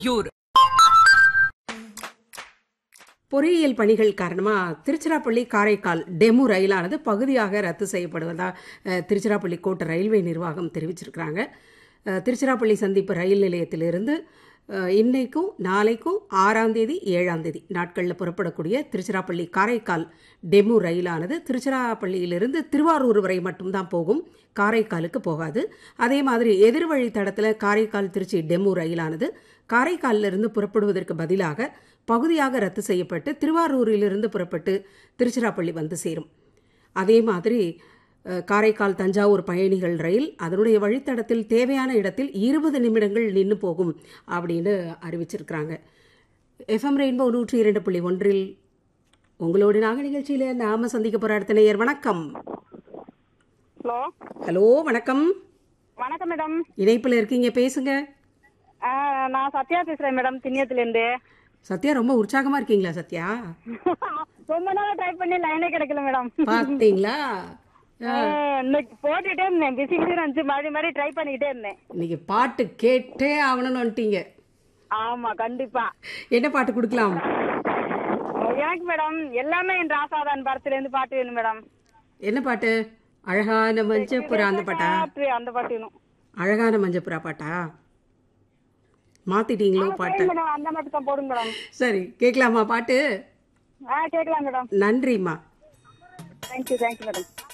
your பொறியியல் பணிகள் காரணமாக திருச்சிராப்பள்ளி காரைக்கால் டெமு ரயிலானது பகுதியாக ரத்து செய்யப்படுவதாக அஹ், திருச்சிராப்பள்ளி கோட்ட ரயில்வே நிர்வாகம் தெரிவிச்சிருக்கிறாங்க அஹ், திருச்சிராப்பள்ளி சந்திப்பு ரயில் நிலையத்திலிருந்து அஹ், இன்னைக்கும் நாளைக்கும் ஆறாம் தேதி ஏழாம் தேதி நாட்களில் புறப்படக்கூடிய திருச்சிராப்பள்ளி காரைக்கால் டெமு ரயிலானது திருச்சிராப்பள்ளியிலிருந்து திருவாரூர் வரை மட்டும்தான் போகும் காரைக்காலுக்கு போகாது அதே மாதிரி எதிர்வழி தடத்தில் காரைக்கால் திருச்சி டெமு ரயிலானது காரைக்காலிலிருந்து புறப்படுவதற்கு பதிலாக பகுதியாக ரத்து செய்யப்பட்டு திருவாரூரிலிருந்து புறப்பட்டு திருச்சிராப்பள்ளி வந்து சேரும் அதே மாதிரி அஹ், காரைக்கால் தஞ்சாவூர் பயணிகள் ரயில் அதனுடைய வழித்தடத்தில் தேவையான இடத்தில் இருபது நிமிடங்கள் நின்று போகும் அப்படின்னு அறிவிச்சிருக்கிறாங்க எஃப்எம் ரெயின்போ நூற்றி இரண்டு புள்ளி ஒன்றில் உங்களோட நாக நிகழ்ச்சியில் நாம சந்திக்க போகிற அடுத்த நேயர் வணக்கம் ஹலோ ஹலோ வணக்கம் வணக்கம் மேடம் இணைப்பில் இருக்கீங்க பேசுங்க ஆ, நான் சத்யா பேசுறேன் மேடம் திண்ணியத்துலேருந்து சத்யா ரொம்ப உற்சாகமா இருக்கீங்களா சத்யா ரொம்ப நாளா ட்ரை பண்ணி லைனே கிடைக்கல மேடம் பார்த்தீங்களா ஆ, இன்னைக்கு போட்டுட்டே இருந்தேன் பிஸி பிஸி இருந்துச்சு மாறி மாறி ட்ரை பண்ணிக்கிட்டே இருந்தேன் இன்னைக்கு பாட்டு கேட்டே ஆகணும்னு வந்துட்டீங்க ஆமா கண்டிப்பா என்ன பாட்டு கொடுக்கலாம் எனக்கு மேடம் எல்லாமே என் ராசாதான் படத்துல இருந்து பாட்டு வேணும் மேடம் என்ன பாட்டு அழகான மஞ்சப்புறா அந்த பாட்டா பாட்டு அந்த பாட்டு வேணும் அழகான மஞ்சப்புறா பாட்டா மாத்திட்டீங்களோ பாட்டை மேடம் அந்த மட்டும் தான் போடுங்க மேடம் சரி கேட்கலாமா பாட்டு ஆ கேட்கலாம் மேடம் நன்றிம்மா தேங்க்யூ தேங்க்யூ மேடம்